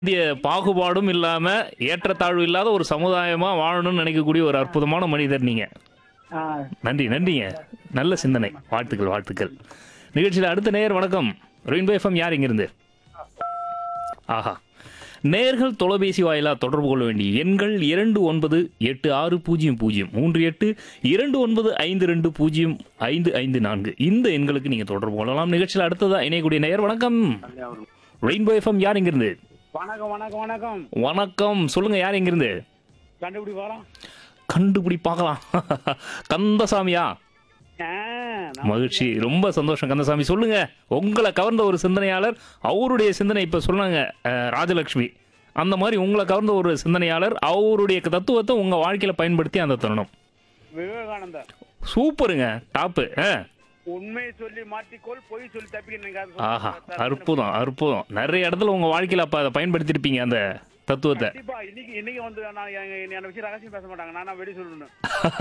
இந்திய பாகுபாடும் இல்லாம ஏற்றத்தாழ்வு இல்லாத ஒரு சமுதாயமா வாழணும்னு நினைக்கக்கூடிய ஒரு அற்புதமான மனிதர் நீங்க ஆ, நன்றி நன்றிங்க நல்ல சிந்தனை வாழ்த்துக்கள் வாழ்த்துக்கள் நிகழ்ச்சியில் அடுத்த நேயர் வணக்கம் ரெயின்போ எஃப்எம் யார் இங்கிருந்து ஆஹா நேர்கள் தொலைபேசி வாயிலா தொடர்பு கொள்ள வேண்டிய எண்கள் இரண்டு ஒன்பது எட்டு ஆறு பூஜ்ஜியம் பூஜ்ஜியம் மூன்று எட்டு இரண்டு ஒன்பது ஐந்து ரெண்டு பூஜ்ஜியம் ஐந்து ஐந்து நான்கு இந்த எண்களுக்கு நீங்க தொடர்பு கொள்ளலாம் நிகழ்ச்சியில் அடுத்ததா இணையக்கூடிய நேயர் வணக்கம் ரெயின்போ எஃப்எம் யார் இங்கிருந்து வணக்கம் வணக்கம் வணக்கம் வணக்கம் சொல்லுங்க யார் இங்கிருந்து கண்டுபிடி போறோம் கண்டுபிடி பார்க்கலாம் கந்தசாமியா மகிழ்ச்சி ரொம்ப சந்தோஷம் கந்தசாமி சொல்லுங்க உங்களை கவர்ந்த ஒரு சிந்தனையாளர் அவருடைய சிந்தனை இப்ப சொன்னாங்க அஹ், ராஜலக்ஷ்மி அந்த மாதிரி உங்களை கவர்ந்த ஒரு சிந்தனையாளர் அவருடைய தத்துவத்தை உங்க வாழ்க்கையில பயன்படுத்தி அந்த தருணம் விவேகானந்தர் சூப்பருங்க டாப்பு உண்மையை சொல்லி மாற்றிக்கொள் பொய் சொல்லி தப்பிக்க ஆஹா அற்புதம் அற்புதம் நிறைய இடத்துல உங்க வாழ்க்கையில அப்ப அதை பயன்படுத்தியிருப்பீங்க அந்த தத்துவத்தை கண்டிப்பா இன்னைக்கு இன்னைக்கு வந்து நான் எங்க- என்ன விஷயம் ரகசியம் பேச மாட்டாங்க நான் வெடி சொல்லணும்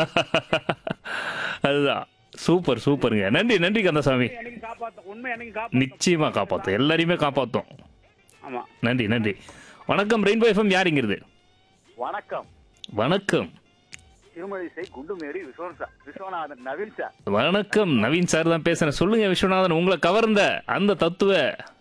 அதுதான் சூப்பர் சூப்பருங்க நன்றி நன்றி கந்தசாமி எனக்கு காப்பாத்தும் உண்மை எனக்கு காப்பாத்தும் நிச்சயமா காப்பாத்தும் எல்லாரையுமே காப்பாத்தும் ஆமா நன்றி நன்றி வணக்கம் ரெயின்போ எஃப்எம் யாருங்கிறது வணக்கம் வணக்கம் திருமழிசை குண்டுமேரி விஸ்வன் சார் விஸ்வநாதன் நவீன் சார் வணக்கம் நவீன் சார் தான் பேசுறேன் சொல்லுங்க விஸ்வநாதன் உங்களை கவர்ந்த அந்த தத்துவ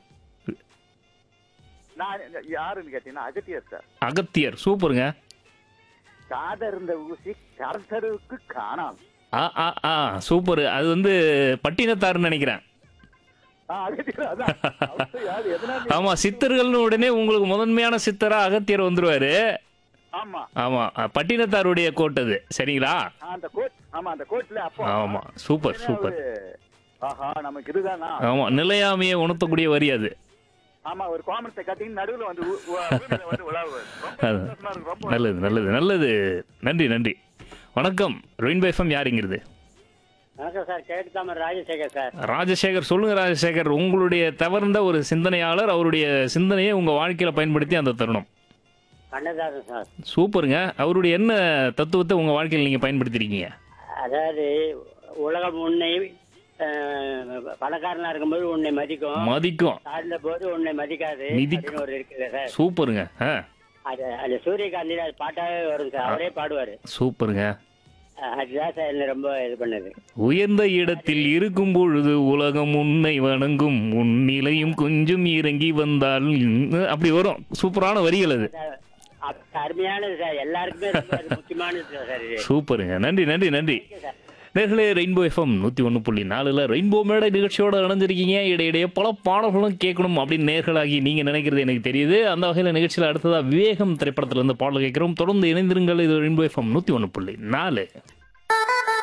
நான் இந்த- யாருன்னு கேட்டீங்கன்னா அகத்தியர் சார் அகத்தியர் சூப்பருங்க காதர்ந்த ஊசி கரசருக்கு காணாம் ஆ ஆ ஆ சூப்பர் அது வந்து பட்டினத்தாருன்னு நினைக்கிறேன் ஆ, அகத்தியர் அதான் அவர் யாரு எதனால ஆமா சித்தர்கள்னு உடனே உங்களுக்கு முதன்மையான சித்தரா அகத்தியர் வந்துருவாரு ஆமா ஆமா பட்டினத்தாருடைய கோட் அது சரிங்களா ஆ, அந்த கோட் ஆமா அந்த கோட்ல அப்போ ஆமா சூப்பர் சூப்பர் ஒரு- ஆஹா நமக்கு இதுதானா ஆமா நிலையாமையை உணர்த்தக்கூடிய வரி அது ஆமா ஒரு கோமரத்தை கட்டின்னு நடுவுல வந்து உ- உ- பூமியில வந்து உலாவுவார் ரொம்ப அது. சந்தோஷமா இருக்கு ரொம்ப நல்லது நல்லது நல்லது நன்றி நன்றி வணக்கம் ரெயின்போ எஃப்எம் யாருங்கிறது வணக்கம் சார் கேட்டு தாமர் ராஜசேகர் சார் ராஜசேகர் சொல்லுங்க ராஜசேகர் உங்களுடைய தவறுந்த ஒரு சிந்தனையாளர் அவருடைய சிந்தனையை உங்க வாழ்க்கையில பயன்படுத்தி அந்த தருணம் கண்ணதாசன் சார் சூப்பருங்க அவருடைய என்ன தத்துவத்தை உங்க வாழ்க்கையில் நீங்க பயன்படுத்திருக்கீங்க அதாவது உலகம் உன்னை அஹ், பணக்காரனா இருக்கும்போது உன்னை மதிக்கும் மதிக்கும் தாழ்ந்த போது உன்னை மதிக்காது மிதிக்கும். அப்படின்னு ஒரு இருக்குது சார் சூப்பருங்க ஆ அது அது சூரியகாந்தியில அது பாட்டாவே வரும் சார் அவரே பாடுவாரு சூப்பருங்க அஹ், அதுதான் சார் என்ன ரொம்ப இது பண்ணுது உயர்ந்த இடத்தில் இருக்கும் பொழுது உலகம் உன்னை வணங்கும் உன் நிலையும் கொஞ்சம் இறங்கி வந்தால் அப்படி வரும் சூப்பரான வரிகள் அது சார், அப்~ அருமையானது சார் எல்லாருக்குமே ரொம்ப அது முக்கியமானது சார் இது சூப்பருங்க நன்றி நன்றி நன்றி ஓகே சார் நேர்களே ரெயின்போ எஃப்எம் நூற்றி ஒன்று புள்ளி நாலில் ரெயின்போ மேடை நிகழ்ச்சியோட இணைஞ்சிருக்கீங்க இடையிடையே பல பாடல்களும் கேட்கணும் அப்படின்னு நேர்களாகி நீங்கள் நினைக்கிறது எனக்கு தெரியுது அந்த வகையில் நிகழ்ச்சியில் அடுத்ததாக விவேகம் திரைப்படத்திலிருந்து பாடல் கேட்குறோம் தொடர்ந்து இணைந்திருங்கள் இது ரெயின்போ எஃப்எம் நூற்றி ஒன்று புள்ளி நாலு